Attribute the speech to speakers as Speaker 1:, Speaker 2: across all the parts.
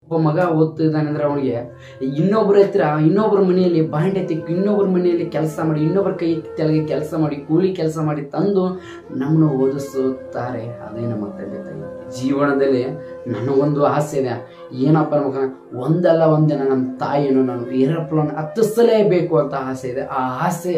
Speaker 1: ಒಬ್ಬ ಮಗ ಓದ್ತಿದ್ದಾನೆ ಅಂದ್ರೆ ಅವನಿಗೆ ಇನ್ನೊಬ್ಬರ ಹತ್ರ ಇನ್ನೊಬ್ಬರ ಮನೆಯಲ್ಲಿ ಬಾಂಡೆ ತಿಕ್ಕಿ ಇನ್ನೊಬ್ಬರ ಮನೆಯಲ್ಲಿ ಕೆಲಸ ಮಾಡಿ ಇನ್ನೊಬ್ಬರ ಕೈ ಕೆಳಗೆ ಕೆಲಸ ಮಾಡಿ ಕೂಲಿ ಕೆಲಸ ಮಾಡಿ ತಂದು ನಮ್ಮನ್ನು ಓದಿಸುತ್ತಾರೆ ಅದೇ ನಮ್ಮ ತಂದೆ ತಾಯಿ ಜೀವನದಲ್ಲಿ ನನಗೊಂದು ಆಸೆ ಇದೆ ಏನಪ್ಪ ಮಗ ಒಂದಲ್ಲ ಒಂದಿನ ನಮ್ಮ ತಾಯಿಯನ್ನು ನಾನು ಏರೋಪ್ಲೇನ್ ಹತ್ತಿಸಲೇಬೇಕು ಅಂತ ಆಸೆ ಇದೆ ಆ ಆಸೆ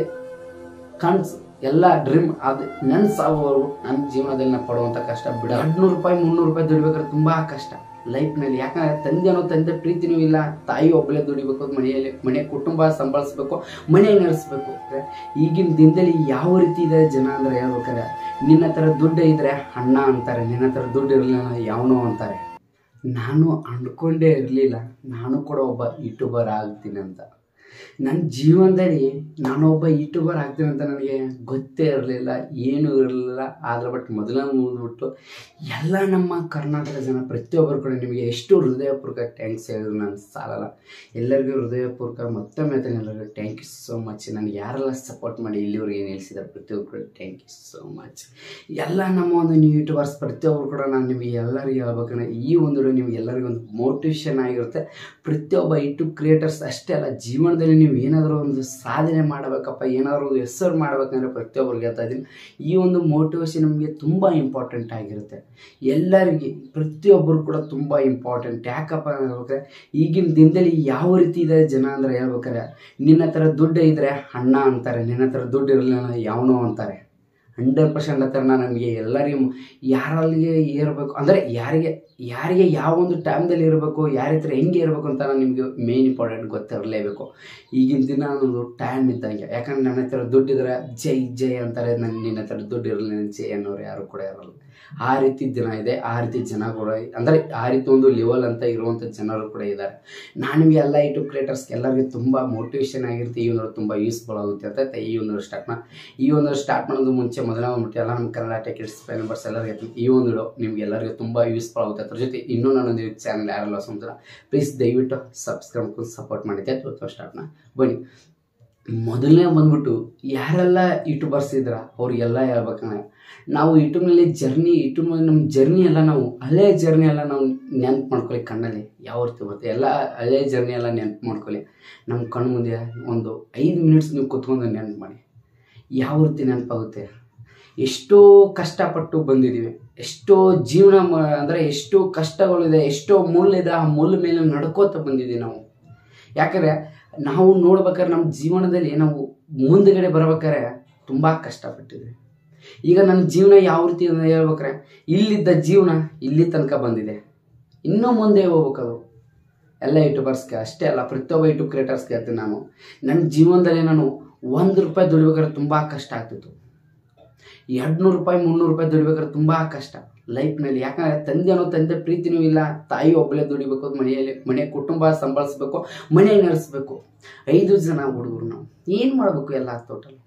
Speaker 1: ಕನ್ಸ್ ಎಲ್ಲ ಡ್ರೀಮ್ ಅದು ನೆನ್ಸಾಗುವವರು ನನ್ನ ಜೀವನದಲ್ಲಿ ನಾನು ಪಡುವಂಥ ಕಷ್ಟ ಬಿಡ ಎರಡ್ನೂರು ರೂಪಾಯಿ ಮುನ್ನೂರು ರೂಪಾಯಿ ದುಡಿಬೇಕಾದ್ರೆ ತುಂಬ ಕಷ್ಟ ಲೈಫ್ನಲ್ಲಿ ಯಾಕಂದ್ರೆ ತಂದೆ ಅನ್ನೋ ತಂದೆ ಪ್ರೀತಿನೂ ಇಲ್ಲ ತಾಯಿ ಒಬ್ಬಳೇ ದುಡಿಬೇಕು ಮನೆಯಲ್ಲಿ ಮನೆ ಕುಟುಂಬ ಸಂಭಾಳಿಸ್ಬೇಕು ಮನೆ ನಡೆಸ್ಬೇಕು ಅಂದ್ರೆ ಈಗಿನ ದಿನದಲ್ಲಿ ಯಾವ ರೀತಿ ಇದೆ ಜನ ಅಂದ್ರೆ ಹೇಳ್ಬೇಕಾದ್ರೆ ನಿನ್ನ ಹತ್ರ ದುಡ್ಡು ಇದ್ರೆ ಅಣ್ಣ ಅಂತಾರೆ ನಿನ್ನ ಹತ್ರ ದುಡ್ಡು ಇರಲಿಲ್ಲ ಯಾವನೋ ಅಂತಾರೆ ನಾನು ಅಂದ್ಕೊಂಡೇ ಇರಲಿಲ್ಲ ನಾನು ಕೂಡ ಒಬ್ಬ ಯೂಟ್ಯೂಬರ್ ಆಗ್ತೀನಿ ಅಂತ ನನ್ನ ಜೀವನದಲ್ಲಿ ನಾನು ಒಬ್ಬ ಯೂಟ್ಯೂಬರ್ ಆಗ್ತೀನಿ ಅಂತ ನನಗೆ ಗೊತ್ತೇ ಇರಲಿಲ್ಲ ಏನೂ ಇರಲಿಲ್ಲ ಆದರೆ ಬಟ್ ಮೊದಲ ಮುಗಿದ್ಬಿಟ್ಟು ಎಲ್ಲ ನಮ್ಮ ಕರ್ನಾಟಕ ಜನ ಪ್ರತಿಯೊಬ್ಬರು ಕೂಡ ನಿಮಗೆ ಎಷ್ಟು ಹೃದಯಪೂರ್ವಕ ಟ್ಯಾಂಕ್ಸ್ ಹೇಳಿದ್ರು ನಾನು ಸಾಲಲ್ಲ ಎಲ್ಲರಿಗೂ ಹೃದಯಪೂರ್ವಕ ಮತ್ತೊಮ್ಮೆ ಹೇಳ್ತೀನಿ ಎಲ್ಲರಿಗೂ ಥ್ಯಾಂಕ್ ಯು ಸೋ ಮಚ್ ನನಗೆ ಯಾರೆಲ್ಲ ಸಪೋರ್ಟ್ ಮಾಡಿ ಇಲ್ಲಿವರೆಗೆ ಏನು ಹೇಳ್ಸಿದ್ದಾರೆ ಪ್ರತಿಯೊಬ್ಬರು ಥ್ಯಾಂಕ್ ಯು ಸೋ ಮಚ್ ಎಲ್ಲ ನಮ್ಮ ಒಂದು ನೀವು ಯೂಟ್ಯೂಬರ್ಸ್ ಪ್ರತಿಯೊಬ್ಬರು ಕೂಡ ನಾನು ನಿಮಗೆ ಎಲ್ಲರಿಗೂ ಹೇಳ್ಬೇಕಂದ್ರೆ ಈ ಒಂದು video ನಿಮ್ಗೆ ಎಲ್ಲರಿಗೂ ಒಂದು ಮೋಟಿವೇಶನ್ ಆಗಿರುತ್ತೆ ಪ್ರತಿಯೊಬ್ಬ ಯೂಟ್ಯೂಬ್ ಕ್ರಿಯೇಟರ್ಸ್ ಅಷ್ಟೇ ಅಲ್ಲ ಜೀವನದಲ್ಲಿ ನೀವು ಏನಾದರೂ ಒಂದು ಸಾಧನೆ ಮಾಡಬೇಕಪ್ಪ ಏನಾದರೂ ಒಂದು ಹೆಸರು ಮಾಡಬೇಕಂದ್ರೆ ಪ್ರತಿಯೊಬ್ಬರಿಗೆ ಹೇಳ್ತಾ ಇದ್ದೀನಿ ಈ ಒಂದು ಮೋಟಿವೇಶನ್ ನಮಗೆ ತುಂಬ ಇಂಪಾರ್ಟೆಂಟ್ ಆಗಿರುತ್ತೆ ಎಲ್ಲರಿಗೆ ಪ್ರತಿಯೊಬ್ಬರು ಕೂಡ ತುಂಬ ಇಂಪಾರ್ಟೆಂಟ್ ಯಾಕಪ್ಪ ಅಂತ ಹೇಳ್ಬೇಕಾದ್ರೆ ಈಗಿನ ದಿನದಲ್ಲಿ ಯಾವ ರೀತಿ ಇದೆ ಜನ ಅಂದರೆ ಹೇಳ್ಬೇಕಾದ್ರೆ ನಿನ್ನ ಹತ್ರ ದುಡ್ಡು ಇದ್ರೆ ಅಣ್ಣ ಅಂತಾರೆ ನಿನ್ನ ಹತ್ರ ದುಡ್ಡು ಇರಲಿಲ್ಲ ಯಾವನೋ ಅಂತಾರೆ ಹಂಡ್ರೆಡ್ ಪರ್ಸೆಂಟ್ ಹತ್ರ ನಮಗೆ ಎಲ್ಲರಿಗೂ ಯಾರಲ್ಲಿಗೆ ಇರಬೇಕು ಅಂದರೆ ಯಾರಿಗೆ ಯಾರಿಗೆ ಯಾವ ಒಂದು ಟೈಮ್ದಲ್ಲಿ ಇರಬೇಕು ಯಾರ ಹತ್ರ ಹೆಂಗೆ ಇರಬೇಕು ಅಂತ ನಾನು ನಿಮಗೆ ಮೇನ್ ಇಂಪಾರ್ಟೆಂಟ್ ಗೊತ್ತಿರಲೇಬೇಕು ಈಗಿನ ದಿನ ಒಂದು ಟೈಮ್ ಇದ್ದಂಗೆ ಯಾಕಂದ್ರೆ ನನ್ನ ಹತ್ರ ದುಡ್ಡಿದ್ರೆ ಜೈ ಜೈ ಅಂತಾರೆ ನನ್ನ ನಿನ್ನ ಹತ್ರ ದುಡ್ಡು ಇರಲಿಲ್ಲ ಜೈ ಅನ್ನೋರು ಯಾರು ಕೂಡ ಇರಲ್ಲ ಆ ರೀತಿ ದಿನ ಇದೆ ಆ ರೀತಿ ಜನ ಕೂಡ ಅಂದರೆ ಆ ರೀತಿ ಒಂದು ಲೆವೆಲ್ ಅಂತ ಇರುವಂಥ ಜನರು ಕೂಡ ಇದ್ದಾರೆ ನಾನು ನಿಮಗೆ ಎಲ್ಲ ಯೂಟ್ಯೂಬ್ ಕ್ರಿಯೇಟರ್ಸ್ ಎಲ್ಲರಿಗೂ ತುಂಬ ಮೋಟಿವೇಶನ್ ಆಗಿರುತ್ತೆ ಈ ಒಂದು ತುಂಬ ಯೂಸ್ಫುಲ್ ಆಗುತ್ತೆ ಅಂತ ಈ ಒಂದು ಸ್ಟಾರ್ಟ್ನ ಈ ಒಂದು ಸ್ಟಾರ್ಟ್ ಮಾಡೋದು ಮುಂಚೆ ಮೊದಲ ಬಂದ್ಬಿಟ್ಟು ಎಲ್ಲ ನಮ್ಮ ಕನ್ನಡ ಟೆಕ್ ಇಟ್ಸ್ ಮೆಂಬರ್ಸ್ ಎಲ್ಲರಿಗೆ ಈ ಒಂದು video ನಿಮ್ಗೆ ಎಲ್ಲರಿಗೂ ತುಂಬ ಯೂಸ್ಫುಲ್ ಆಗುತ್ತೆ ಅದ್ರ ಜೊತೆ ಇನ್ನೂ ನನ್ನೊಂದು ಚಾನಲ್ ಯಾರೆಲ್ಲ ಸ್ವಂತ ಪ್ಲೀಸ್ ದಯವಿಟ್ಟು ಸಬ್ಸ್ಕ್ರೈಬ್ ಸಪೋರ್ಟ್ ಮಾಡಿದ್ದೆ ಅಥವಾ ಸ್ಟಾರ್ಟ್ನ ಬನ್ನಿ ಮೊದಲನೇ ಬಂದ್ಬಿಟ್ಟು ಯಾರೆಲ್ಲ ಯೂಟ್ಯೂಬರ್ಸ್ ಇದ್ರ ಅವ್ರಿಗೆಲ್ಲ ಹೇಳ್ಬೇಕಂದ್ರೆ ನಾವು ಯೂಟ್ಯೂಬ್ನಲ್ಲಿ ಜರ್ನಿ ಯೂಟ್ಯೂಬ್ನಲ್ಲಿ ನಮ್ಮ ಜರ್ನಿ ಎಲ್ಲ ನಾವು ಹಳೆ ಜರ್ನಿ ಎಲ್ಲ ನಾವು ನೆನ್ಪು ಮಾಡ್ಕೊಳ್ಳಿ ಕಣ್ಣಲ್ಲಿ ಯಾವ ರೀತಿ ಬರುತ್ತೆ ಎಲ್ಲ ಹಳೆ ಜರ್ನಿ ಎಲ್ಲ ನೆನ್ಪು ಮಾಡ್ಕೊಳ್ಳಿ ನಮ್ಮ ಕಣ್ಣು ಮುಂದೆ ಒಂದು ಐದು ಮಿನಿಟ್ಸ್ ನೀವು ಕುತ್ಕೊಂಡು ನೆನ್ಪು ಮಾಡಿ ಯಾವ ರೀತಿ ನೆನಪಾಗುತ್ತೆ ಎಷ್ಟೋ ಕಷ್ಟಪಟ್ಟು ಬಂದಿದ್ದೀವಿ ಎಷ್ಟೋ ಜೀವನ ಮ- ಅಂದರೆ ಎಷ್ಟೋ ಕಷ್ಟಗಳಿದೆ ಎಷ್ಟೋ ಮುಳ್ಳಿದೆ ಆ ಮುಳ್ಳು ಮೇಲೆ ನಡ್ಕೋತ ಬಂದಿದ್ದೀವಿ ನಾವು ಯಾಕಂದರೆ ನಾವು ನೋಡ್ಬೇಕಾದ್ರೆ ನಮ್ಮ ಜೀವನದಲ್ಲಿ ನಾವು ಮುಂದ್ಗಡೆ ಬರ್ಬೇಕಾದ್ರೆ ತುಂಬ ಕಷ್ಟಪಟ್ಟಿದ್ವಿ ಈಗ ನನ್ನ ಜೀವನ ಯಾವ ರೀತಿ ಇದೆ ಅಂತ ಹೇಳ್ಬೇಕಾರೆ ಇಲ್ಲಿದ್ದ ಜೀವನ ಇಲ್ಲಿ ತನಕ ಬಂದಿದೆ ಇನ್ನೂ ಮುಂದೆ ಹೋಗ್ಬೇಕದು ಎಲ್ಲ ಯೂಟ್ಯೂಬರ್ಸ್ಗೆ ಅಷ್ಟೇ ಅಲ್ಲ ಪ್ರತಿಯೊಬ್ಬ ಯೂಟ್ಯೂಬ್ ಕ್ರಿಯೇಟರ್ಸ್ಗೆ ಹೇಳ್ತೀನಿ ನಾನು ನನ್ನ ಜೀವನದಲ್ಲಿ ನಾನು ಒಂದು ರೂಪಾಯಿ ದುಡಿಬೇಕಾದ್ರೆ ತುಂಬ ಕಷ್ಟ ಆಗ್ತಿತ್ತು ಎರಡು ನೂರು ರೂಪಾಯಿ ಮುನ್ನೂರು ರೂಪಾಯಿ ದುಡಿಬೇಕಾದ್ರೆ ತುಂಬ ಕಷ್ಟ ಲೈಫ್ನಲ್ಲಿ ಯಾಕಂದರೆ ತಂದೆ ಅನ್ನೋ ತಂದೆ ಪ್ರೀತಿನೂ ಇಲ್ಲ ತಾಯಿ ಒಬ್ಬಳೇ ದುಡಿಬೇಕು ಮನೆಯಲ್ಲಿ ಮನೆ ಕುಟುಂಬ ಸಂಭಾಳಿಸ್ಬೇಕು ಮನೆ ನಡೆಸ್ಬೇಕು ಐದು ಜನ ಹುಡುಗರು ನಾವು ಏನು ಮಾಡಬೇಕು ಎಲ್ಲ ಟೋಟಲ್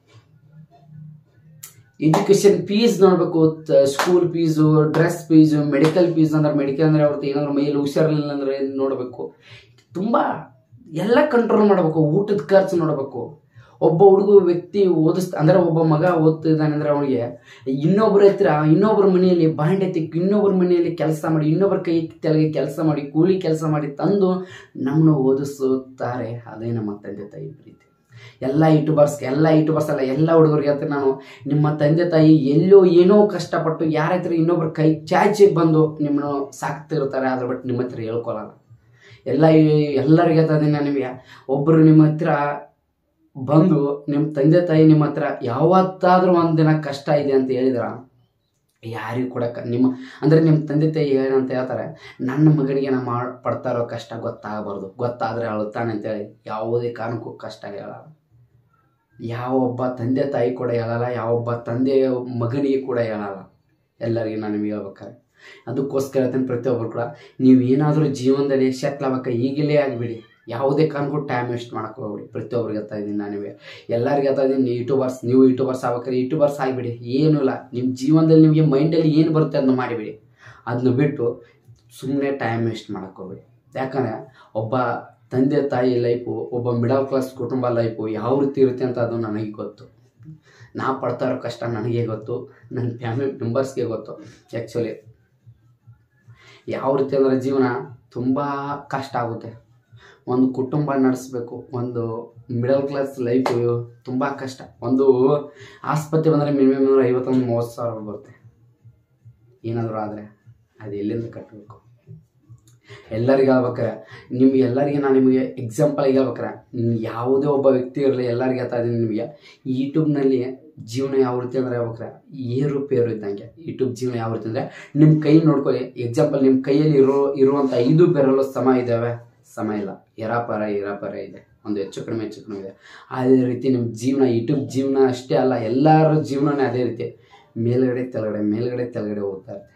Speaker 1: ಎಜುಕೇಶನ್ ಫೀಸ್ ನೋಡಬೇಕು school fees dress fees medical fees ಅಂದ್ರೆ ಮೆಡಿಕಲ್ ಅಂದರೆ ಅವ್ರದ್ದು ಏನಾದ್ರು ಮೈಯಲ್ಲಿ ಹುಷಾರಿಲ್ಲ ಅಂದರೆ ನೋಡಬೇಕು ತುಂಬ ಎಲ್ಲ ಕಂಟ್ರೋಲ್ ಮಾಡಬೇಕು ಊಟದ ಖರ್ಚು ನೋಡಬೇಕು ಒಬ್ಬ ಹುಡುಗ ವ್ಯಕ್ತಿ ಓದಿಸ್ ಅಂದರೆ ಒಬ್ಬ ಮಗ ಓದ್ತಿದ್ದಾನೆ ಅಂದರೆ ಅವನಿಗೆ ಇನ್ನೊಬ್ಬರ ಹತ್ರ ಇನ್ನೊಬ್ಬರ ಮನೆಯಲ್ಲಿ ಬಾಂಡೆ ತಿಕ್ಕಿ ಇನ್ನೊಬ್ಬರ ಮನೆಯಲ್ಲಿ ಕೆಲಸ ಮಾಡಿ ಇನ್ನೊಬ್ಬರ ಕೈ ಕೆಳಗೆ ಕೆಲಸ ಮಾಡಿ ಕೂಲಿ ಕೆಲಸ ಮಾಡಿ ತಂದು ನಮ್ಮನ್ನು ಓದಿಸುತ್ತಾರೆ ಅದೇ ನಮ್ಮ ತಂದೆ ತಾಯಿ ಪ್ರೀತಿ ಎಲ್ಲ ಯೂಟ್ಯೂಬರ್ಸ್ ಎಲ್ಲ ಯೂಟ್ಯೂಬರ್ಸ್ ಅಲ್ಲ ಎಲ್ಲ ಹುಡುಗರಿಗೆ ಹೇಳ್ತೀನಿ ನಾನು ನಿಮ್ಮ ತಂದೆ ತಾಯಿ ಎಲ್ಲೋ ಏನೋ ಕಷ್ಟಪಟ್ಟು ಯಾರ ಹತ್ರ ಇನ್ನೊಬ್ರ ಕೈ ಚಾಚಿ ಬಂದು ನಿಮ್ಮನ್ನು ಸಾಕ್ತಿರ್ತಾರೆ ಅದ್ರ ಬಟ್ ನಿಮ್ಮ ಹತ್ರ ಹೇಳ್ಕೊಳಲ್ಲ ಎಲ್ಲ ಎಲ್ಲರಿಗೆ ಹೇಳ್ತಾ ಇದ್ದೀನಿ ನಾನು ನಿಮಗೆ ಒಬ್ಬರು ನಿಮ್ಮ ಹತ್ರ ಬಂದು ನಿಮ್ಮ ತಂದೆ ತಾಯಿ ನಿಮ್ಮ ಹತ್ರ ಯಾವತ್ತಾದ್ರೂ ಒಂದು ದಿನ ಕಷ್ಟ ಇದೆ ಅಂತ ಹೇಳಿದ್ರ ಯಾರಿಗೂ ಕೂಡ ಕ- ನಿಮ್ಮ ಅಂದರೆ ನಿಮ್ಮ ತಂದೆ ತಾಯಿ ಏನಂತ ಹೇಳ್ತಾರೆ ನನ್ನ ಮಗನಿಗೆ ನಾ ಮಾಡ್ ಪಡ್ತಾ ಇರೋ ಕಷ್ಟ ಗೊತ್ತಾಗಬಾರ್ದು ಗೊತ್ತಾದರೆ ಅಳುತ್ತಾನೆ ಅಂತೇಳಿ ಯಾವುದೇ ಕಾರಣಕ್ಕೂ ಕಷ್ಟ ಹೇಳಲ್ಲ ಯಾವೊಬ್ಬ ತಂದೆ ತಾಯಿ ಕೂಡ ಹೇಳಲ್ಲ ಯಾವೊಬ್ಬ ತಂದೆಯ ಮಗನಿಗೆ ಕೂಡ ಹೇಳಲ್ಲ ಎಲ್ಲರಿಗೂ ನಾನು ನಿಮಗೆ ಹೇಳ್ಬೇಕಾದ್ರೆ ಅದಕ್ಕೋಸ್ಕರ ಹೇಳ್ತೀನಿ ಪ್ರತಿಯೊಬ್ಬರು ಕೂಡ ನೀವು ಏನಾದರೂ ಜೀವನದಲ್ಲಿ ಸೆಟ್ಲ್ ಆಗ್ಬೇಕು ಈಗಲೇ ಆಗಿಬಿಡಿ ಯಾವುದೇ ಕಾರಣಕ್ಕೂ ಟೈಮ್ ವೇಸ್ಟ್ ಮಾಡಕ್ಕೆ ಹೋಗ್ಬಿಡಿ ಪ್ರತಿಯೊಬ್ಬರಿಗೆ ಹೇಳ್ತಾ ಇದ್ದೀನಿ ನಾನು ನಿಮಗೆ ಎಲ್ಲರಿಗೆ ಹೇಳ್ತಾ ಇದ್ದೀನಿ ನೀವು ಯೂಟ್ಯೂಬರ್ಸ್ ನೀವು ಯೂಟ್ಯೂಬರ್ಸ್ ಆಗ್ಬೇಕಾದ್ರೆ ಯೂಟ್ಯೂಬರ್ಸ್ ಆಗಿಬಿಡಿ ಏನೂ ಇಲ್ಲ ನಿಮ್ಮ ಜೀವನದಲ್ಲಿ ನಿಮಗೆ ಮೈಂಡಲ್ಲಿ ಏನು ಬರುತ್ತೆ ಅದನ್ನ ಮಾಡಿಬಿಡಿ ಅದನ್ನ ಬಿಟ್ಟು ಸುಮ್ಮನೆ ಟೈಮ್ ವೇಸ್ಟ್ ಮಾಡಕ್ಕೆ ಹೋಗ್ಬೇಡಿ ಯಾಕಂದರೆ ಒಬ್ಬ ತಂದೆ ತಾಯಿ ಲೈಫು ಒಬ್ಬ ಮಿಡಲ್ ಕ್ಲಾಸ್ ಕುಟುಂಬ ಲೈಫು ಯಾವ ರೀತಿ ಇರುತ್ತೆ ಅಂತ ಅದು ನನಗೆ ಗೊತ್ತು ನಾ ಪಡ್ತಾ ಇರೋ ಕಷ್ಟ ನನಗೆ ಗೊತ್ತು ನನ್ನ ಫ್ಯಾಮಿಲಿ ಮೆಂಬರ್ಸ್ಗೆ ಗೊತ್ತು ಆ್ಯಕ್ಚುಲಿ ಯಾವ ರೀತಿ ಅಂದರೆ ಜೀವನ ತುಂಬ ಕಷ್ಟ ಆಗುತ್ತೆ ಒಂದು ಕುಟುಂಬ ನಡೆಸಬೇಕು ಒಂದು ಮಿಡಲ್ ಕ್ಲಾಸ್ ಲೈಫು ತುಂಬ ಕಷ್ಟ ಒಂದು ಆಸ್ಪತ್ರೆ ಬಂದರೆ ಮಿನಿಮಮ್ ನೂರ ಐವತ್ತೊಂದು ಮೂವತ್ತು ಸಾವಿರ ಬರುತ್ತೆ ಏನಾದರೂ ಆದರೆ ಅದು ಎಲ್ಲಿಂದ ಕಟ್ಟಬೇಕು ಎಲ್ಲರಿಗೆ ಹೇಳ್ಬೇಕಾರೆ ನಿಮ್ಗೆ ಎಲ್ಲರಿಗೆ ನಾನು ನಿಮಗೆ ಎಕ್ಸಾಂಪಲ್ಗೆ ಹೇಳ್ಬೇಕಾರೆ ನಿಮ್ಗೆ ಯಾವುದೇ ಒಬ್ಬ ವ್ಯಕ್ತಿ ಇರಲಿ ಎಲ್ಲರಿಗೆ ಹೇಳ್ತಾ ಇದ್ದೀನಿ ನಿಮಗೆ ಯೂಟ್ಯೂಬ್ನಲ್ಲಿ ಜೀವನ ಯಾವ ರೀತಿ ಅಂದರೆ ಹೇಳ್ಬೇಕಾರೆ ಏರುಪೇರು ಇದ್ದಂಗೆ ಯೂಟ್ಯೂಬ್ ಜೀವನ ಯಾವ ರೀತಿ ಅಂದರೆ ನಿಮ್ಮ ಕೈ ನೋಡ್ಕೊಳ್ಳಿ ಎಕ್ಸಾಂಪಲ್ ನಿಮ್ಮ ಕೈಯಲ್ಲಿ ಇರೋ ಇರುವಂಥ ಐದು ಬೆರಳು ಸಮ ಇದ್ದಾವೆ ಸಮ ಇಲ್ಲ ಎರಾಪರ ಎರಾಪರ ಇದೆ ಒಂದು ಹೆಚ್ಚು ಕಡಿಮೆ ಹೆಚ್ಚು ಕಡಿಮೆ ಇದೆ ಅದೇ ರೀತಿ ನಿಮ್ಮ ಜೀವನ ಯೂಟ್ಯೂಬ್ ಜೀವನ ಅಷ್ಟೇ ಅಲ್ಲ ಎಲ್ಲರ ಜೀವನನೇ ಅದೇ ರೀತಿ ಮೇಲ್ಗಡೆ ತೆಳಗಡೆ ಮೇಲ್ಗಡೆ ತೆಳಗಡೆ ಹೋಗ್ತಾ ಇರುತ್ತೆ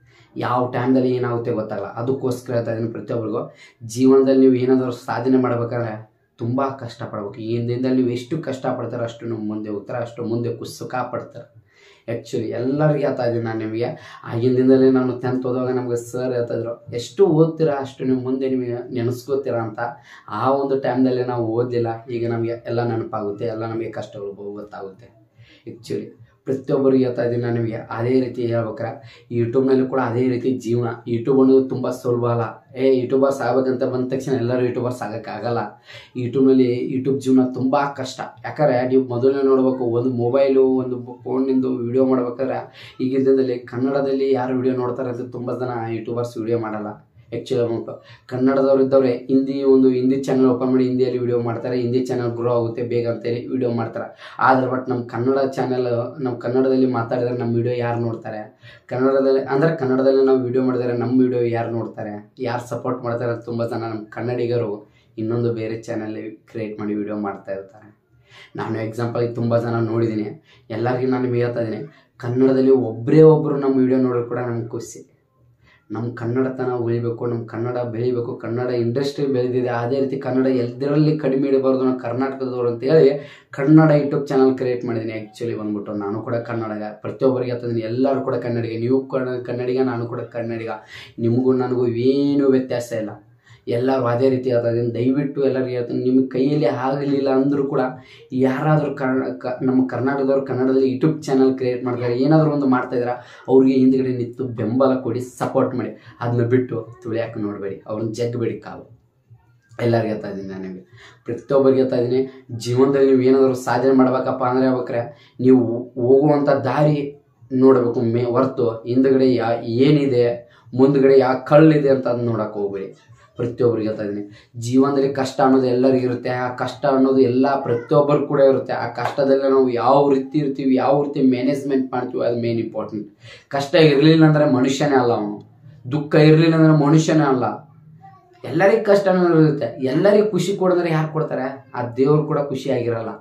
Speaker 1: ಯಾವ ಟೈಮ್ದಲ್ಲಿ ಏನಾಗುತ್ತೆ ಗೊತ್ತಾಗಲ್ಲ ಅದಕ್ಕೋಸ್ಕರ ಹೇಳ್ತಾ ಇದ್ದೀನಿ ಪ್ರತಿಯೊಬ್ಬರಿಗೂ ಜೀವನದಲ್ಲಿ ನೀವು ಏನಾದರೂ ಸಾಧನೆ ಮಾಡ್ಬೇಕಾದ್ರೆ ತುಂಬ ಕಷ್ಟಪಡ್ಬೇಕು ಈ ದಿನದಲ್ಲಿ ನೀವು ಎಷ್ಟು ಕಷ್ಟಪಡ್ತಾರೋ ಅಷ್ಟು ನೀವು ಮುಂದೆ ಹೋಗ್ತಾರೆ ಅಷ್ಟು ಮುಂದೆ ಕುಸ್ ಸುಖ ಪಡ್ತಾರೆ ಆ್ಯಕ್ಚುಲಿ ಎಲ್ಲರಿಗೆ ಹೇಳ್ತಾ ಇದ್ದೀನಿ ನಾನು ನಿಮಗೆ ಆಗಿನ ದಿನದಲ್ಲಿ ನಾನು ಟೆಂತ್ ಓದುವಾಗ ನಮಗೆ ಸರ್ ಹೇಳ್ತಾಯಿದ್ರು ಎಷ್ಟು ಓದ್ತೀರಾ ಅಷ್ಟು ನೀವು ಮುಂದೆ ನಿಮಗೆ ನೆನೆಸ್ಕೋತೀರಾ ಅಂತ ಆ ಒಂದು ಟೈಮ್ದಲ್ಲಿ ನಾವು ಓದಲಿಲ್ಲ ಈಗ ನಮಗೆ ಎಲ್ಲ ನೆನಪಾಗುತ್ತೆ ಎಲ್ಲ ನಮಗೆ ಕಷ್ಟಗಳು ಗೊತ್ತಾಗುತ್ತೆ ಆ್ಯಕ್ಚುಲಿ ಪ್ರತಿಯೊಬ್ಬರಿಗೆ ಹೇಳ್ತಾ ಇದ್ದೀನಿ ನಾನು ನಿಮಗೆ ಅದೇ ರೀತಿ ಹೇಳ್ಬೇಕಾರೆ ಯೂಟ್ಯೂಬ್ನಲ್ಲಿ ಕೂಡ ಅದೇ ರೀತಿ ಜೀವನ ಯೂಟ್ಯೂಬ್ ಅನ್ನೋದು ತುಂಬ ಸುಲಭ ಅಲ್ಲ ಏ ಯೂಟ್ಯೂಬರ್ಸ್ ಆಗ್ಬೇಕಂತ ಬಂದ ತಕ್ಷಣ ಎಲ್ಲರೂ ಯೂಟ್ಯೂಬರ್ಸ್ ಆಗೋಕ್ಕಾಗಲ್ಲ ಯೂಟ್ಯೂಬ್ನಲ್ಲಿ ಯೂಟ್ಯೂಬ್ ಜೀವನ ತುಂಬ ಕಷ್ಟ ಯಾಕಂದರೆ ನೀವು ಮೊದಲನೇ ನೋಡಬೇಕು ಒಂದು ಮೊಬೈಲು ಒಂದು ಫೋನಿಂದು ವಿಡಿಯೋ ಮಾಡ್ಬೇಕಾದ್ರೆ ಈಗಿನ ದಿನದಲ್ಲಿ ಕನ್ನಡದಲ್ಲಿ ಯಾರು ವಿಡಿಯೋ ನೋಡ್ತಾರೆ ಅಂತ ತುಂಬ ಜನ ಯೂಟ್ಯೂಬರ್ಸ್ ವಿಡಿಯೋ ಮಾಡಲ್ಲ ಆ್ಯಕ್ಚುಲಿ ಅಮೌಂಟು ಕನ್ನಡದವ್ರು ಇದ್ದವ್ರೆ ಹಿಂದಿ ಒಂದು ಹಿಂದಿ ಚಾನಲ್ ಓಪನ್ ಮಾಡಿ ಹಿಂದಿಯಲ್ಲಿ ವಿಡಿಯೋ ಮಾಡ್ತಾರೆ ಹಿಂದಿ ಚಾನಲ್ ಗ್ರೋ ಆಗುತ್ತೆ ಬೇಗ ಅಂತೇಳಿ ವಿಡಿಯೋ ಮಾಡ್ತಾರೆ ಆದರೆ ಬಟ್ ನಮ್ಮ ಕನ್ನಡ ಚಾನಲ್ ನಮ್ಮ ಕನ್ನಡದಲ್ಲಿ ಮಾತಾಡಿದ್ರೆ ನಮ್ಮ ವಿಡಿಯೋ ಯಾರು ನೋಡ್ತಾರೆ ಕನ್ನಡದಲ್ಲಿ ಅಂದರೆ ಕನ್ನಡದಲ್ಲಿ ನಾವು ವಿಡಿಯೋ ಮಾಡಿದರೆ ನಮ್ಮ ವಿಡಿಯೋ ಯಾರು ನೋಡ್ತಾರೆ ಯಾರು ಸಪೋರ್ಟ್ ಮಾಡ್ತಾರೆ ಅಂತ ತುಂಬ ಜನ ನಮ್ಮ ಕನ್ನಡಿಗರು ಇನ್ನೊಂದು ಬೇರೆ ಚಾನಲ್ ಕ್ರಿಯೇಟ್ ಮಾಡಿ ವಿಡಿಯೋ ಮಾಡ್ತಾ ಇರ್ತಾರೆ ನಾನು ಎಕ್ಸಾಂಪಲ್ ತುಂಬ ಜನ ನೋಡಿದ್ದೀನಿ ಎಲ್ಲರಿಗೂ ನಾನು ನಿಮಗೆ ಹೇಳ್ತಾ ಇದ್ದೀನಿ ಕನ್ನಡದಲ್ಲಿ ಒಬ್ಬರೇ ಒಬ್ಬರು ನಮ್ಮ ವಿಡಿಯೋ ನೋಡೋರು ಕೂಡ ನಮ್ಗೆ ಖುಷಿ ನಮ್ಮ ಕನ್ನಡತನ ಉಳಿಬೇಕು ನಮ್ಮ ಕನ್ನಡ ಬೆಳಿಬೇಕು ಕನ್ನಡ ಇಂಡಸ್ಟ್ರಿ ಬೆಳೆದಿದೆ ಅದೇ ರೀತಿ ಕನ್ನಡ ಎಲ್ಲದರಲ್ಲಿ ಕಡಿಮೆ ಇಡಬಾರ್ದು ನಾವು ಕರ್ನಾಟಕದವ್ರು ಅಂತೇಳಿ ಕನ್ನಡ ಯೂಟ್ಯೂಬ್ ಚಾನಲ್ ಕ್ರಿಯೇಟ್ ಮಾಡಿದ್ದೀನಿ ಆ್ಯಕ್ಚುಲಿ ಬಂದ್ಬಿಟ್ಟು ನಾನು ಕೂಡ ಕನ್ನಡಿಗ ಪ್ರತಿಯೊಬ್ಬರಿಗೆ ಹೇಳ್ತಿದ್ದೀನಿ ಎಲ್ಲರೂ ಕೂಡ ಕನ್ನಡಿಗ ನೀವು ಕನ್ನ ಕನ್ನಡಿಗ ನಾನು ಕೂಡ ಕನ್ನಡಿಗ ನಿಮಗೂ ನನಗೂ ಏನೂ ವ್ಯತ್ಯಾಸ ಇಲ್ಲ ಎಲ್ಲರೂ ಅದೇ ರೀತಿ ಹೇಳ್ತಾ ಇದ್ದೀನಿ ದಯವಿಟ್ಟು ಎಲ್ಲರಿಗೆ ಹೇಳ್ತೀನಿ ನಿಮ್ಮ ಕೈಯಲ್ಲಿ ಆಗಲಿಲ್ಲ ಅಂದರೂ ಕೂಡ ಯಾರಾದರೂ ಕನ್ನಡ ಕ ನಮ್ಮ ಕರ್ನಾಟಕದವ್ರು ಕನ್ನಡದಲ್ಲಿ ಯೂಟ್ಯೂಬ್ ಚಾನಲ್ ಕ್ರಿಯೇಟ್ ಮಾಡ್ತಾರೆ ಏನಾದರೂ ಒಂದು ಮಾಡ್ತಾಯಿದ್ರೆ ಅವ್ರಿಗೆ ಹಿಂದ್ಗಡೆ ನಿಂತು ಬೆಂಬಲ ಕೊಡಿ ಸಪೋರ್ಟ್ ಮಾಡಿ ಅದನ್ನ ಬಿಟ್ಟು ತುಳಿಯಾಕೆ ನೋಡಬೇಡಿ ಅವ್ರನ್ನ ಜಗ್ಬೇಡಿ ಕಾಲು ಎಲ್ಲರಿಗೆ ಹೇಳ್ತಾ ಇದ್ದೀನಿ ನಾನು ನಿಮಗೆ ಪ್ರತಿಯೊಬ್ಬರಿಗೆ ಹೇಳ್ತಾ ಇದ್ದೀನಿ ಜೀವನದಲ್ಲಿ ನೀವು ಏನಾದರೂ ಸಾಧನೆ ಮಾಡ್ಬೇಕಪ್ಪ ಅಂದರೆ ಹೇಳ್ಬೇಕ್ರೆ ನೀವು ಹೋಗುವಂಥ ದಾರಿ ನೋಡಬೇಕು ಮೇ ಹೊರ್ತು ಹಿಂದ್ಗಡೆ ಯಾ ಏನಿದೆ ಮುಂದ್ಗಡೆ ಯಾವ ಕಳ್ಳಿದೆ ಅಂತ ಅದನ್ನ ನೋಡಕ್ಕೆ ಹೋಗ್ಬೇಡಿ ಪ್ರತಿಯೊಬ್ಬರಿಗೆ ಹೇಳ್ತಾ ಇದ್ದೀನಿ ಜೀವನದಲ್ಲಿ ಕಷ್ಟ ಅನ್ನೋದು ಎಲ್ಲರಿಗೂ ಇರುತ್ತೆ ಆ ಕಷ್ಟ ಅನ್ನೋದು ಎಲ್ಲ ಪ್ರತಿಯೊಬ್ಬರು ಕೂಡ ಇರುತ್ತೆ ಆ ಕಷ್ಟದಲ್ಲಿ ನಾವು ಯಾವ ರೀತಿ ಇರ್ತೀವಿ ಯಾವ ರೀತಿ ಮ್ಯಾನೇಜ್ಮೆಂಟ್ ಮಾಡ್ತೀವಿ ಅದು ಮೇನ್ ಇಂಪಾರ್ಟೆಂಟ್ ಕಷ್ಟ ಇರಲಿಲ್ಲ ಅಂದರೆ ಮನುಷ್ಯನೇ ಅಲ್ಲ ಅವನು ದುಃಖ ಇರಲಿಲ್ಲ ಅಂದರೆ ಮನುಷ್ಯನೇ ಅಲ್ಲ ಎಲ್ಲರಿಗೂ ಕಷ್ಟ ಅನ್ನೋದು ಇರುತ್ತೆ ಎಲ್ಲರಿಗೂ ಖುಷಿ ಕೊಡಿದ್ರೆ ಯಾರು ಕೊಡ್ತಾರೆ ಆ ದೇವ್ರು ಕೂಡ ಖುಷಿಯಾಗಿರಲ್ಲ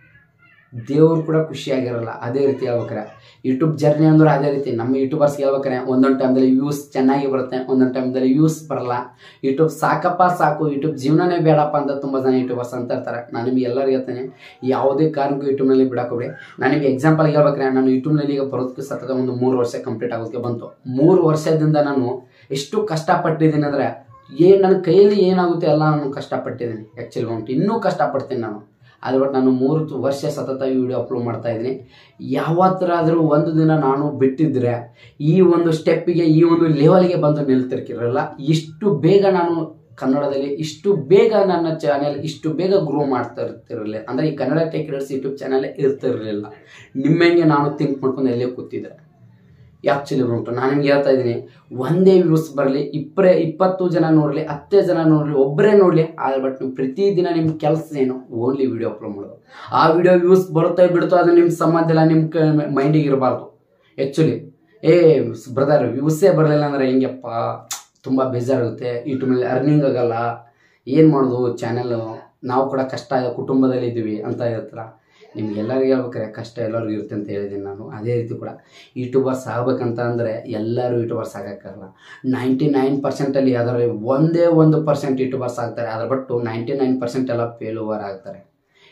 Speaker 1: ದೇವ್ರು ಕೂಡ ಖುಷಿಯಾಗಿರಲ್ಲ ಅದೇ ರೀತಿ ಹೇಳ್ಬೇಕಾರೆ ಯೂಟ್ಯೂಬ್ ಜರ್ನಿ ಅಂದ್ರೆ ಅದೇ ರೀತಿ ನಮ್ಮ ಯೂಟ್ಯೂಬರ್ಸ್ಗೆ ಹೇಳ್ಬೇಕಾರೆ ಒಂದೊಂದು ಟೈಮ್ದಲ್ಲಿ ವ್ಯೂಸ್ ಚೆನ್ನಾಗಿ ಬರುತ್ತೆ ಒಂದೊಂದು ಟೈಮ್ದಲ್ಲಿ ವ್ಯೂಸ್ ಬರಲ್ಲ ಯೂಟ್ಯೂಬ್ ಸಾಕಪ್ಪ ಸಾಕು ಯೂಟ್ಯೂಬ್ ಜೀವನನೇ ಬೇಡಪ್ಪ ಅಂತ ತುಂಬ ಜನ ಯೂಟ್ಯೂಬರ್ಸ್ ಅಂತ ಇರ್ತಾರೆ ನಾನು ನಿಮಗೆ ಎಲ್ಲರಿಗೂ ಹೇಳ್ತೇನೆ ಯಾವುದೇ ಕಾರಣಕ್ಕೂ ಯೂಟ್ಯೂಬ್ನಲ್ಲಿ ಬಿಡೋಕೋಬೇಡಿ ನಾನು ನಿಮಗೆ ಎಕ್ಸಾಂಪಲ್ಗೆ ಹೇಳ್ಬೇಕಾರೆ ನಾನು ಯೂಟ್ಯೂಬ್ನಲ್ಲಿ ಈಗ ಬರೋದಕ್ಕೆ ಸತತ ಒಂದು ಮೂರು ವರ್ಷ ಕಂಪ್ಲೀಟ್ ಆಗೋದಕ್ಕೆ ಬಂತು ಮೂರು ವರ್ಷದಿಂದ ನಾನು ಎಷ್ಟು ಕಷ್ಟಪಟ್ಟಿದ್ದೀನಿ ಅಂದರೆ ಏನು ನನ್ನ ಕೈಯಲ್ಲಿ ಏನಾಗುತ್ತೆ ಎಲ್ಲ ನಾನು ಕಷ್ಟಪಟ್ಟಿದ್ದೀನಿ ಆ್ಯಕ್ಚುಲಿ ಉಂಟು ಇನ್ನೂ ಕಷ್ಟಪಡ್ತೀನಿ ನಾನು ಅದು ಬಟ್ ನಾನು ಮೂರು ವರ್ಷ ಸತತ ವಿಡಿಯೋ ಅಪ್ಲೋಡ್ ಮಾಡ್ತಾ ಇದ್ದೀನಿ ಯಾವತ್ತರಾದರೂ ಒಂದು ದಿನ ನಾನು ಬಿಟ್ಟಿದ್ರೆ ಈ ಒಂದು ಸ್ಟೆಪ್ಪಿಗೆ ಈ ಒಂದು ಲೆವೆಲ್ಗೆ ಬಂದು ನಿಲ್ತಿರ್ಕಿರಲ್ಲ ಇಷ್ಟು ಬೇಗ ನಾನು ಕನ್ನಡದಲ್ಲಿ ಇಷ್ಟು ಬೇಗ ನನ್ನ ಚಾನೆಲ್ ಇಷ್ಟು ಬೇಗ ಗ್ರೋ ಮಾಡ್ತಾ ಇರ್ತಿರಲಿಲ್ಲ ಅಂದರೆ ಈ Kannada tech rates YouTube channel ಇರ್ತಿರಲಿಲ್ಲ ನಿಮ್ಮಂಗೆ ನಾನು ಥಿಂಕ್ ಮಾಡ್ಕೊಂಡು ಎಲ್ಲೇ ಕೂತಿದ್ದೆ ಆ್ಯಕ್ಚುಲಿ ಉಂಟು ನಾನು ನಿಮ್ಗೆ ಹೇಳ್ತಾ ಇದ್ದೀನಿ ಒಂದೇ ವ್ಯೂಸ್ ಬರಲಿ ಇಬ್ಬರೇ ಇಪ್ಪತ್ತು ಜನ ನೋಡಲಿ ಹತ್ತೇ ಜನ ನೋಡಲಿ ಒಬ್ಬರೇ ನೋಡಲಿ ಆದರೆ ಬಟ್ ನೀವು ಪ್ರತಿದಿನ ನಿಮ್ಮ ಕೆಲಸ ಏನು ಓನ್ಲಿ ವಿಡಿಯೋ ಅಪ್ಲೋಡ್ ಮಾಡೋದು ಆ ವಿಡಿಯೋ ವ್ಯೂಸ್ ಬರುತ್ತೋ ಬಿಡುತ್ತೋ ಅದು ನಿಮ್ಮ ಸಂಬಂಧ ಇಲ್ಲ ನಿಮ್ಮ ಕ ಮೈಂಡಿಗೆ ಇರಬಾರ್ದು ಆ್ಯಕ್ಚುಲಿ ಏ ಬ್ರದರ್ ವ್ಯೂಸೇ ಬರಲಿಲ್ಲ ಅಂದರೆ ಹೆಂಗಪ್ಪ ತುಂಬ ಬೇಜಾರಾಗುತ್ತೆ ಯೂಟ್ಯೂಬ್ನಲ್ಲಿ ಅರ್ನಿಂಗ್ ಆಗಲ್ಲ ಏನು ಮಾಡೋದು ಚಾನೆಲ್ಲು ನಾವು ಕೂಡ ಕಷ್ಟ ಕುಟುಂಬದಲ್ಲಿ ಇದ್ದೀವಿ ಅಂತ ಹೇಳ್ತಾರೆ ನಿಮ್ಗೆಲ್ಲರಿಗೂ ಹೇಳ್ಬೇಕಾರೆ ಕಷ್ಟ ಎಲ್ಲರಿಗೂ ಇರುತ್ತೆ ಅಂತ ಹೇಳಿದ್ದೀನಿ ನಾನು ಅದೇ ರೀತಿ ಕೂಡ ಯೂಟ್ಯೂಬರ್ಸ್ ಆಗ್ಬೇಕಂತ ಅಂದರೆ ಎಲ್ಲರೂ ಯೂಟ್ಯೂಬರ್ಸ್ ಆಗೋಕ್ಕಾಗಲ್ಲ ನೈಂಟಿ ನೈನ್ ಪರ್ಸೆಂಟಲ್ಲಿ ಯಾವ್ದಾರು ಒಂದೇ ಒಂದು ಪರ್ಸೆಂಟ್ ಯೂಟ್ಯೂಬರ್ಸ್ ಆಗ್ತಾರೆ ಅದ್ರ ಬಟ್ಟು ನೈಂಟಿ ನೈನ್ ಪರ್ಸೆಂಟ್ ಎಲ್ಲ ಫೇಲುವರ್ ಆಗ್ತಾರೆ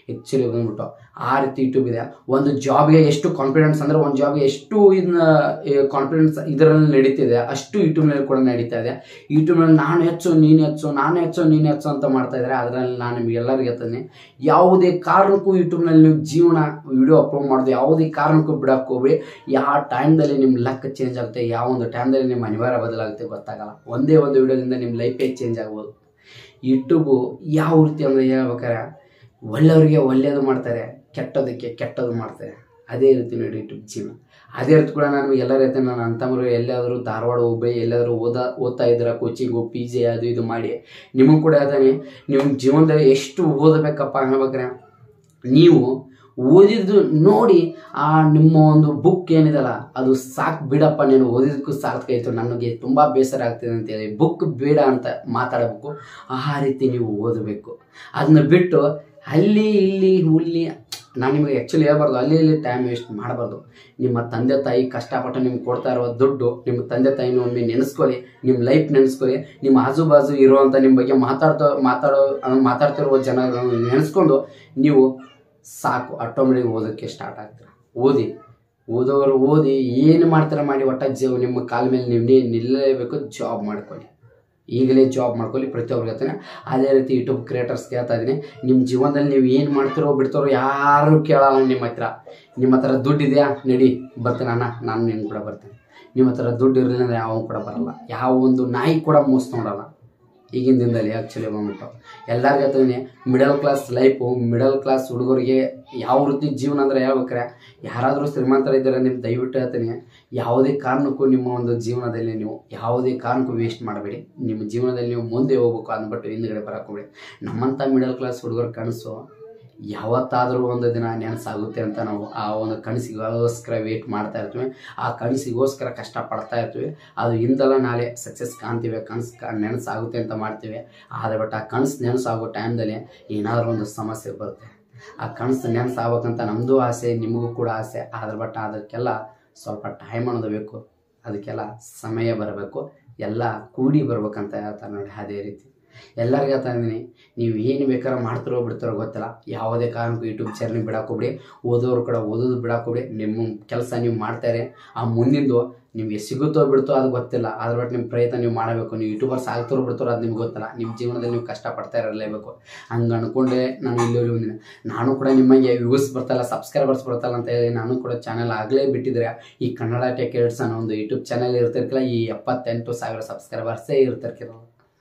Speaker 1: ಆ್ಯಕ್ಚುಲಿ ಬಂದ್ಬಿಟ್ಟು ಆ ರೀತಿ ಯೂಟ್ಯೂಬ್ ಇದೆ ಒಂದು ಜಾಬ್ಗೆ ಎಷ್ಟು ಕಾನ್ಫಿಡೆನ್ಸ್ ಅಂದರೆ ಒಂದು ಜಾಬ್ಗೆ ಎಷ್ಟು ಇದನ್ನ ಕಾನ್ಫಿಡೆನ್ಸ್ ಇದರಲ್ಲಿ ನಡೀತಿದೆ ಅಷ್ಟು ಯೂಟ್ಯೂಬ್ನಲ್ಲಿ ಕೂಡ ನಡೀತಾ ಇದೆ ಯೂಟ್ಯೂಬ್ನಲ್ಲಿ ನಾನು ಹೆಚ್ಚು ನೀನು ಹೆಚ್ಚು ನಾನು ಹೆಚ್ಚು ನೀನು ಹೆಚ್ಚು ಅಂತ ಮಾಡ್ತಾ ಇದ್ದಾರೆ ಅದರಲ್ಲಿ ನಾನು ನಿಮಗೆಲ್ಲರಿಗೂ ಹೇಳ್ತೀನಿ ಯಾವುದೇ ಕಾರಣಕ್ಕೂ ಯೂಟ್ಯೂಬ್ನಲ್ಲಿ ನೀವು ಜೀವನ ವಿಡಿಯೋ ಅಪ್ಲೋಡ್ ಮಾಡೋದು ಯಾವುದೇ ಕಾರಣಕ್ಕೂ ಬಿಡಕ್ಕೆ ಹೋಗ್ಬೇಡಿ ಯಾವ ಟೈಮ್ದಲ್ಲಿ ನಿಮ್ಮ ಲಕ್ ಚೇಂಜ್ ಆಗುತ್ತೆ ಯಾವ ಒಂದು ಟೈಮ್ದಲ್ಲಿ ನಿಮ್ಮ ಅನಿವಾರ್ಯ ಬದಲಾಗುತ್ತೆ ಗೊತ್ತಾಗಲ್ಲ ಒಂದೇ ಒಂದು ವಿಡಿಯೋದಿಂದ ನಿಮ್ಮ ಲೈಫೇ ಚೇಂಜ್ ಆಗ್ಬೋದು ಯೂಟ್ಯೂಬು ಯಾವ ರೀತಿ ಅಂದರೆ ಹೇಳ್ಬೇಕಾರೆ ಒಳ್ಳೆಯವರಿಗೆ ಒಳ್ಳೆಯದು ಮಾಡ್ತಾರೆ ಕೆಟ್ಟದಕ್ಕೆ ಕೆಟ್ಟದ್ದು ಮಾಡ್ತಾರೆ ಅದೇ ರೀತಿ ನೋಡಿ ಯೂಟ್ಯೂಬ್ ಜೀವನ ಅದೇ ರೀತಿ ಕೂಡ ನಾನು ಎಲ್ಲ ರೀತಿ ನಾನು ಅಂತಮರು ಎಲ್ಲಾದರೂ ಧಾರವಾಡ ಹೋಗ್ಬೇ ಎಲ್ಲಾದರೂ ಓದಾ ಓದ್ತಾ ಇದ್ದೀರಾ ಕೋಚಿಂಗು ಪಿ ಜಿ ಅದು ಇದು ಮಾಡಿ ನಿಮಗೆ ಕೂಡ ಅದೇ ನಿಮ್ಮ ಜೀವನದಲ್ಲಿ ಎಷ್ಟು ಓದಬೇಕಪ್ಪ ಹೇಳ್ಬೇಕಾರೆ ನೀವು ಓದಿದ್ದು ನೋಡಿ ಆ ನಿಮ್ಮ ಒಂದು ಬುಕ್ ಏನಿದಲ್ಲ ಅದು ಸಾಕು ಬಿಡಪ್ಪ ನೀನು ಓದಿದ್ದಕ್ಕೂ ಸಾರ್ಥಕ ಆಯಿತು ನನಗೆ ತುಂಬ ಬೇಸರ ಆಗ್ತಿದೆ ಅಂತೇಳಿ ಬುಕ್ ಬೇಡ ಅಂತ ಮಾತಾಡಬೇಕು ಆ ರೀತಿ ನೀವು ಓದಬೇಕು ಅದನ್ನ ಬಿಟ್ಟು ಅಲ್ಲಿ ಇಲ್ಲಿ ಹುಲ್ಲಿ ನಾನು ನಿಮಗೆ ಆ್ಯಕ್ಚುಲಿ ಹೇಳ್ಬಾರ್ದು ಅಲ್ಲಿ ಇಲ್ಲಿ ಟೈಮ್ ವೇಸ್ಟ್ ಮಾಡಬಾರ್ದು ನಿಮ್ಮ ತಂದೆ ತಾಯಿ ಕಷ್ಟಪಟ್ಟು ನಿಮ್ಗೆ ಕೊಡ್ತಾ ಇರೋ ದುಡ್ಡು ನಿಮ್ಮ ತಂದೆ ತಾಯಿನ ಒಮ್ಮೆ ನೆನೆಸ್ಕೊಳ್ಳಿ ನಿಮ್ಮ ಲೈಫ್ ನೆನೆಸ್ಕೊಳ್ಳಿ ನಿಮ್ಮ ಆಜು ಬಾಜು ಇರುವಂಥ ನಿಮ್ಮ ಬಗ್ಗೆ ಮಾತಾಡ್ತಾ ಮಾತಾಡೋ ಮಾತಾಡ್ತಿರುವ ಜನಗಳನ್ನು ನೆನೆಸ್ಕೊಂಡು ನೀವು ಸಾಕು ಆಟೋಮೆಟಿಕ್ ಓದೋಕ್ಕೆ ಸ್ಟಾರ್ಟ್ ಆಗ್ತೀರ ಓದಿ ಓದೋರು ಓದಿ ಏನು ಮಾಡ್ತಾರೆ ಮಾಡಿ ಒಟ್ಟ ಜೀವ ನಿಮ್ಮ ಕಾಲ ಮೇಲೆ ನೀವು ನೀ- ನಿಲ್ಲಲೇಬೇಕು ಜಾಬ್ ಮಾಡ್ಕೊಳ್ಳಿ ಈಗಲೇ ಜಾಬ್ ಮಾಡ್ಕೊಳ್ಳಿ ಪ್ರತಿಯೊಬ್ಬರು ಹೇಳ್ತಾನೆ ಅದೇ ರೀತಿ ಯೂಟ್ಯೂಬ್ ಕ್ರಿಯೇಟರ್ಸ್ ಕೇಳ್ತಾ ಇದ್ದೀನಿ ನಿಮ್ಮ ಜೀವನದಲ್ಲಿ ನೀವು ಏನು ಮಾಡ್ತಿರೋ ಬಿಡ್ತಾರೋ ಯಾರು ಕೇಳಲ್ಲ ನಿಮ್ಮ ಹತ್ರ ನಿಮ್ಮ ಹತ್ರ ದುಡ್ಡು ಇದೆಯಾ ನಡಿ ಬರ್ತೀನಿ ಅಣ್ಣ ನಾನು ನಿನ್ನ ಕೂಡ ಬರ್ತೇನೆ ನಿಮ್ಮ ಹತ್ರ ದುಡ್ಡು ಇರಲಿಲ್ಲ ಅಂದರೆ ಯಾವ ಕೂಡ ಬರಲ್ಲ ಯಾವ ಒಂದು ನಾಯಿ ಕೂಡ ಮೋಸ ನೋಡಲ್ಲ ಈಗಿನ ದಿನದಲ್ಲಿ ಆ್ಯಕ್ಚುಲಿ ಬಂದ್ಬಿಟ್ಟು ಎಲ್ಲರಿಗೂ ಹೇಳ್ತೀನಿ middle class life middle class ಹುಡುಗರಿಗೆ ಯಾವ ರೀತಿ ಜೀವನ ಅಂದರೆ ಹೇಳ್ಬೇಕಾರೆ ಯಾರಾದರೂ ಶ್ರೀಮಂತರ ಇದ್ದಾರೆ ನಿಮ್ಮ ದಯವಿಟ್ಟು ಹೇಳ್ತೀನಿ ಯಾವುದೇ ಕಾರಣಕ್ಕೂ ನಿಮ್ಮ ಒಂದು ಜೀವನದಲ್ಲಿ ನೀವು ಯಾವುದೇ ಕಾರಣಕ್ಕೂ ವೇಸ್ಟ್ ಮಾಡಬೇಡಿ ನಿಮ್ಮ ಜೀವನದಲ್ಲಿ ನೀವು ಮುಂದೆ ಹೋಗ್ಬೇಕು ಅಂದ್ಬಿಟ್ಟು ಹಿಂದ್ಗಡೆ ಬರಕ್ಕೆ ಹೋಗ್ಬೇಡಿ ನಮ್ಮಂಥ ಮಿಡಲ್ ಕ್ಲಾಸ್ ಹುಡುಗರ ಕನಸು ಯಾವತ್ತಾದರೂ ಒಂದು ದಿನ ನೆನಸಾಗುತ್ತೆ ಅಂತ ನಾವು ಆ ಒಂದು ಕನಸಿಗೋಸ್ಕರ ವೇಟ್ ಮಾಡ್ತಾ ಇರ್ತೀವಿ ಆ ಕನಸಿಗೋಸ್ಕರ ಕಷ್ಟಪಡ್ತಾ ಇರ್ತೀವಿ ಅದು ಇಂದಲ್ಲ ನಾಳೆ ಸಕ್ಸಸ್ ಕಾಣ್ತೀವಿ ಕನಸು ನೆನಸಾಗುತ್ತೆ ಅಂತ ಮಾಡ್ತೀವಿ ಆದರೆ ಬಟ್ ಆ ಕನಸು ನೆನಸಾಗೋ ಟೈಮ್ದಲ್ಲಿ ಏನಾದರೂ ಒಂದು ಸಮಸ್ಯೆ ಬರುತ್ತೆ ಆ ಕನಸು ನೆನಸಾಗ್ಬೇಕಂತ ನಮ್ಮದು ಆಸೆ ನಿಮಗೂ ಕೂಡ ಆಸೆ ಆದ್ರೆ ಬಟ್ ಅದಕ್ಕೆಲ್ಲ ಸ್ವಲ್ಪ ಟೈಮ್ ಅನ್ನೋದು ಬೇಕು ಅದಕ್ಕೆಲ್ಲ ಸಮಯ ಬರಬೇಕು ಎಲ್ಲ ಕೂಡಿ ಬರ್ಬೇಕಂತ ಹೇಳ್ತಾರೆ ನೋಡಿ ಅದೇ ರೀತಿ ಎಲ್ಲರಿಗೂ ಹೇಳ್ತಾ ಇದ್ದೀನಿ ನೀವು ಏನು ಬೇಕಾದ್ರೆ ಮಾಡ್ತಿರೋ ಬಿಡ್ತಾರೋ ಗೊತ್ತಿಲ್ಲ ಯಾವುದೇ ಕಾರಣಕ್ಕೂ ಯೂಟ್ಯೂಬ್ ಚಾನಲ್ ಬಿಡಕ್ಕೆ ಹೋಗ್ಬಿಡಿ ಓದೋರು ಕೂಡ ಓದೋದು ಬಿಡಕ್ಕೆ ಹೋಗ್ಬಿಡಿ ನಿಮ್ಮ ಕೆಲಸ ನೀವು ಮಾಡ್ತಾರೆ ಆ ಮುಂದಿಂದು ನಿಮಗೆ ಸಿಗುತ್ತೋ ಬಿಡ್ತೋ ಅದು ಗೊತ್ತಿಲ್ಲ ಅದ್ರ ಬಟ್ ನಿಮ್ಮ ಪ್ರಯತ್ನ ನೀವು ಮಾಡಬೇಕು ನೀವು ಯೂಟ್ಯೂಬರ್ಸ್ ಆಗ್ತಾರೋ ಬಿಡ್ತಾರೋ ಅದು ನಿಮ್ಗೆ ಗೊತ್ತಿಲ್ಲ ನಿಮ್ಮ ಜೀವನದಲ್ಲಿ ನೀವು ಕಷ್ಟಪಡ್ತಾ ಇರಲೇಬೇಕು ಹಂಗೆ ಅನ್ಕೊಂಡೆ ನಾನು ಇಲ್ಲಿ ಬಂದಿನಿ ನಾನು ಕೂಡ ನಿಮಗೆ ವ್ಯೂಸ್ ಬರ್ತಲ್ಲ ಸಬ್ಸ್ಕ್ರೈಬರ್ಸ್ ಬರ್ತಲ್ಲ ಅಂತ ಹೇಳಿ ನಾನು ಕೂಡ ಚಾನಲ್ ಆಗಲೇ ಬಿಟ್ಟಿದ್ರೆ ಈ ಕನ್ನಡ ಟೆಕ್ ಎಡ್ಸ್ ಅನ್ನೋ ಒಂದು ಯೂಟ್ಯೂಬ್ ಚಾನಲ್ ಇರ್ತಿರ್ಕಿಲ್ಲ ಈ ಎಪ್ಪತ್ತೆಂಟು ಸಾವಿರ ಸಬ್ಸ್ಕ್ರೈಬರ್ಸೇ ಇರ್ತಿರ್ಕಿರಲ್ಲ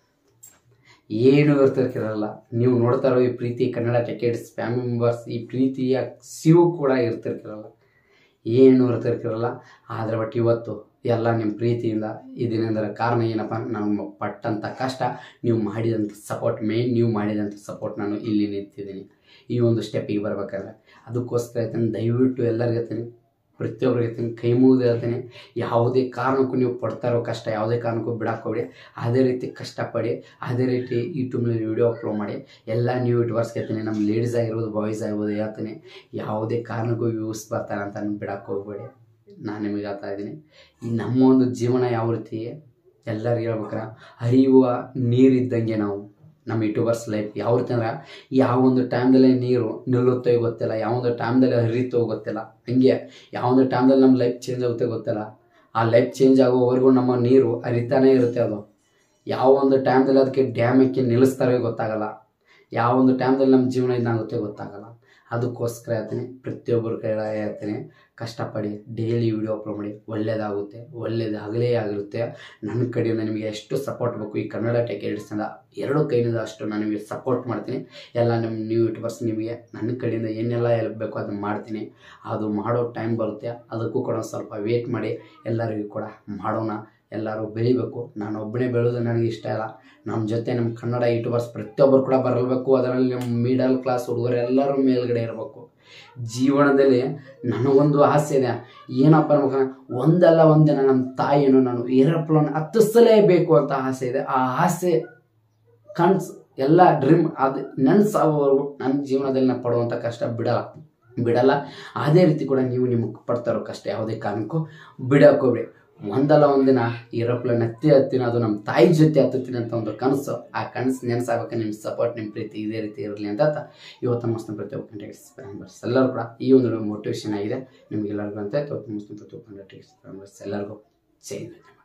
Speaker 1: ಏನು ಇರ್ತಿರ್ಕಿರಲ್ಲ ನೀವು ನೋಡ್ತಾ ಇರೋ ಈ ಪ್ರೀತಿ ಕನ್ನಡ ಟೆಕೆಟ್ಸ್ ಫ್ಯಾಮಿಲಿ ಮೆಂಬರ್ಸ್ ಈ ಪ್ರೀತಿಯ ಸಿವು ಕೂಡ ಇರ್ತಿರ್ಕಿರಲ್ಲ ಏನು ಇರ್ತಿರ್ಕಿರಲ್ಲ ಆದರೆ ಬಟ್ ಇವತ್ತು ಎಲ್ಲ ನಿಮ್ಮ ಪ್ರೀತಿಯಿಂದ ಇದರಿಂದ ಕಾರಣ ಏನಪ್ಪ ನಾವು ಪಟ್ಟಂಥ ಕಷ್ಟ ನೀವು ಮಾಡಿದಂಥ ಸಪೋರ್ಟ್ ಮೇನ್ ನೀವು ಮಾಡಿದಂಥ ಸಪೋರ್ಟ್ ನಾನು ಇಲ್ಲಿ ನಿಂತಿದ್ದೀನಿ ಈ ಒಂದು ಸ್ಟೆಪ್ಪಿಗೆ ಬರ್ಬೇಕಾದ್ರೆ ಅದಕ್ಕೋಸ್ಕರ ಹೇಳ್ತೀನಿ ದಯವಿಟ್ಟು ಎಲ್ಲರಿಗೂ ಹೇಳ್ತೀನಿ ಪ್ರತಿಯೊಬ್ಬರಿಗೆ ಹೇಳ್ತೀನಿ ಕೈ ಮುಗಿದು ಹೇಳ್ತೀನಿ ಯಾವುದೇ ಕಾರಣಕ್ಕೂ ನೀವು ಪಡ್ತಾ ಇರೋ ಕಷ್ಟ ಯಾವುದೇ ಕಾರಣಕ್ಕೂ ಬಿಡಾಕೋಬೇಡಿ ಅದೇ ರೀತಿ ಕಷ್ಟಪಡಿ ಅದೇ ರೀತಿ ಯೂಟ್ಯೂಬ್ನಲ್ಲಿ ವೀಡಿಯೋ ಅಪ್ಲೋಡ್ ಮಾಡಿ ಎಲ್ಲ ನ್ಯೂ ಯೂಟ್ಯೂಬರ್ಸ್ ಹೇಳ್ತೀನಿ ನಮ್ಮ ಲೇಡೀಸ್ ಆಗಿರ್ಬೋದು ಬಾಯ್ಸ್ ಆಗಿರ್ಬೋದು ಹೇಳ್ತೀನಿ ಯಾವುದೇ ಕಾರಣಕ್ಕೂ ವ್ಯೂಸ್ ಬರ್ತಾರೆ ಅಂತ ಬಿಡಕ್ಕೆ ಹೋಗ್ಬೇಡಿ ನಾನು ನಿಮಗೆ ಹೇಳ್ತಾ ಇದ್ದೀನಿ ಈ ನಮ್ಮ ಒಂದು ಜೀವನ ಯಾವ ರೀತಿ ಎಲ್ಲರಿಗೂ ಹೇಳ್ಬೇಕಾರೆ ಹರಿಯುವ ನೀರಿದ್ದಂಗೆ ನಾವು ನಮ್ಮ ಯೂಟ್ಯೂಬರ್ಸ್ ಲೈಫ್ ಯಾವ ರೀತಿ ಅಂದ್ರೆ ಯಾವ ಒಂದು ಟೈಮ್ದಲ್ಲಿ ನೀರು ನಿಲ್ಲುತ್ತೋ ಗೊತ್ತಿಲ್ಲ ಯಾವ ಒಂದು ಟೈಮ್ದಲ್ಲಿ ಹರಿಯುತ್ತೋ ಗೊತ್ತಿಲ್ಲ ಹಂಗೆ ಯಾವ ಒಂದು ಟೈಮ್ದಲ್ಲಿ ನಮ್ಮ ಲೈಫ್ ಚೇಂಜ್ ಆಗುತ್ತೆ ಗೊತ್ತಿಲ್ಲ ಆ ಲೈಫ್ ಚೇಂಜ್ ಆಗೋವರೆಗೂ ನಮ್ಮ ನೀರು ಹರಿತಾನೇ ಇರುತ್ತೆ ಅದು ಯಾವ ಒಂದು ಟೈಮ್ದಲ್ಲಿ ಅದಕ್ಕೆ ಡ್ಯಾಮಕ್ಕೆ ನಿಲ್ಲಿಸ್ತಾರೆ ಗೊತ್ತಾಗಲ್ಲ ಯಾವ ಒಂದು ಟೈಮ್ದಲ್ಲಿ ನಮ್ಮ ಜೀವನ ಇದಾಗುತ್ತೆ ಗೊತ್ತಾಗಲ್ಲ ಅದಕ್ಕೋಸ್ಕರ ಹೇಳ್ತೀನಿ ಪ್ರತಿಯೊಬ್ಬರ ಕೈ ಹೇಳ್ತೀನಿ ಕಷ್ಟಪಡಿ ಡೈಲಿ ವಿಡಿಯೋ ಅಪ್ಲೋಡ್ ಮಾಡಿ ಒಳ್ಳೆಯದಾಗುತ್ತೆ ಒಳ್ಳೆಯದಾಗಲೇ ಆಗಿರುತ್ತೆ ನನ್ನ ಕಡೆಯಿಂದ ನಿಮಗೆ ಎಷ್ಟು ಸಪೋರ್ಟ್ ಬೇಕು ಈ ಕನ್ನಡ ಟೆಕ್ ಎಡಿಟ್ಸಿಂದ ಎರಡು ಕೈಯಿಂದ ಅಷ್ಟು ನಾನು ನಿಮಗೆ ಸಪೋರ್ಟ್ ಮಾಡ್ತೀನಿ ಎಲ್ಲ ನಿಮ್ಮ ನ್ಯೂ ಯೂಟ್ಯೂಬರ್ಸ್ ನಿಮಗೆ ನನ್ನ ಕಡೆಯಿಂದ ಏನೆಲ್ಲ ಹೆಲ್ಪ್ ಬೇಕೋ ಅದನ್ನು ಮಾಡ್ತೀನಿ ಅದು ಮಾಡೋ ಟೈಮ್ ಬರುತ್ತೆ ಅದಕ್ಕೂ ಕೂಡ ಒಂದ್ ಸ್ವಲ್ಪ ವೇಟ್ ಮಾಡಿ ಎಲ್ಲರಿಗೂ ಕೂಡ ಮಾಡೋಣ ಎಲ್ಲರೂ ಬೆಳಿಬೇಕು ನಾನು ಒಬ್ಬನೇ ಬೆಳೆಯೋದು ನನಗೆ ಇಷ್ಟ ಇಲ್ಲ ನಮ್ಮ ಜೊತೆ ನಮ್ಮ ಕನ್ನಡ ಯೂಟ್ಯೂಬರ್ಸ್ ಪ್ರತಿಯೊಬ್ಬರು ಕೂಡ ಬರಬೇಕು ಅದರಲ್ಲಿ ನಮ್ಮ ಮಿಡಲ್ ಕ್ಲಾಸ್ ಹುಡುಗರು ಎಲ್ಲರೂ ಮೇಲ್ಗಡೆ ಇರಬೇಕು ಜೀವನದಲ್ಲಿ ನನಗೊಂದು ಆಸೆ ಇದೆ ಏನಪ್ಪ ಅನ್ಬೇಕಂದ್ರೆ ಒಂದಲ್ಲ ಒಂದಿನ ನಮ್ಮ ತಾಯಿಯನ್ನು ನಾನು ಏರೋಪ್ಲೇನ್ ಹತ್ತಿಸಲೇಬೇಕು ಅಂತ ಆಸೆ ಇದೆ ಆ ಆಸೆ ಕನ್ಸ್ ಎಲ್ಲ ಡ್ರೀಮ್ ಅದು ನೆನ್ಸಾಗೋವರೆಗೂ ನನ್ನ ಜೀವನದಲ್ಲಿ ನಾನು ಪಡುವಂಥ ಕಷ್ಟ ಬಿಡಲ್ಲ ಬಿಡಲ್ಲ ಅದೇ ರೀತಿ ಕೂಡ ನೀವು ನಿಮಗೆ ಪಡ್ತಾ ಇರೋ ಕಷ್ಟ ಯಾವುದೇ ಕಾರಣಕ್ಕೂ ಬಿಡೋಕೋಬೇಡಿ ಒಂದಲ್ಲ ಒಂದಿನ ಏರೋಪ್ಲೇನ್ ಹತ್ತಿ ಹತ್ತಿನ ಅದು ನಮ್ಮ ತಾಯಿ ಜೊತೆ ಹತ್ತುತ್ತೀನಿ ಅಂತ ಒಂದು ಕನಸು ಆ ಕನಸು ನೆನೆಸಾಗಬೇಕು ನಿಮ್ಮ ಸಪೋರ್ಟ್ ನಿಮ್ಮ ಪ್ರೀತಿ ಇದೇ ರೀತಿ ಇರಲಿ ಅಂತ ಇವತ್ತು ಮುಸ್ಲಿಂ ಪ್ರತಿ ಒಬ್ಬ ಮೆಂಬರ್ಸ್ ಎಲ್ಲರೂ ಕೂಡ ಈ ಒಂದು ಮೋಟಿವೇಶನ್ ಆಗಿದೆ ನಿಮಗೆಲ್ಲರಿಗೂ ಅಂತ ಇವತ್ತು ಮುಸ್ಲಿಂ ಪ್ರತಿ ಒಬ್ಬ ಮೆಂಬರ್ಸ್ ಎಲ್ಲರಿಗೂ ಜೈ ಹಿಂದ್.